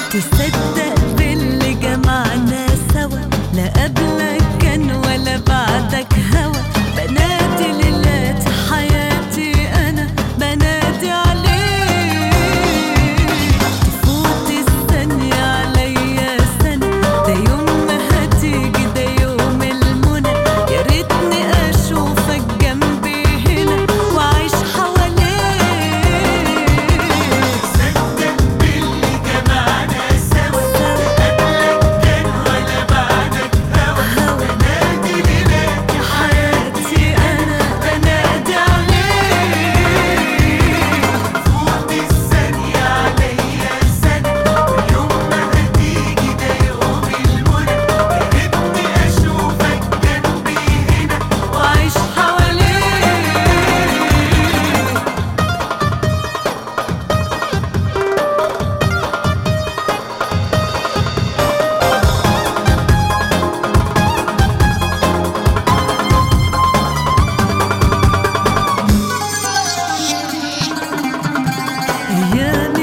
تصدق باللي جمعنا سوا لا قبلك كان ولا بعدك هوا بنادي ليلات حياتي انا بنادي عليك تفوت الثانية عليا سنة ده يوم ما هتيجي ده يوم المنى يا ريتني اشوفك جنبي هنا واعيش حواليك صدق باللي جمعنا سوا قبلك كان ولا بعدك هوا بنادي ليلاتي حياتي انا بنادي عليك فوت الثانية عليا سنة ويوم ما هتيجي ده يوم المنى يا ريتني أشوفك جنبي هنا واعيش حواليك ايام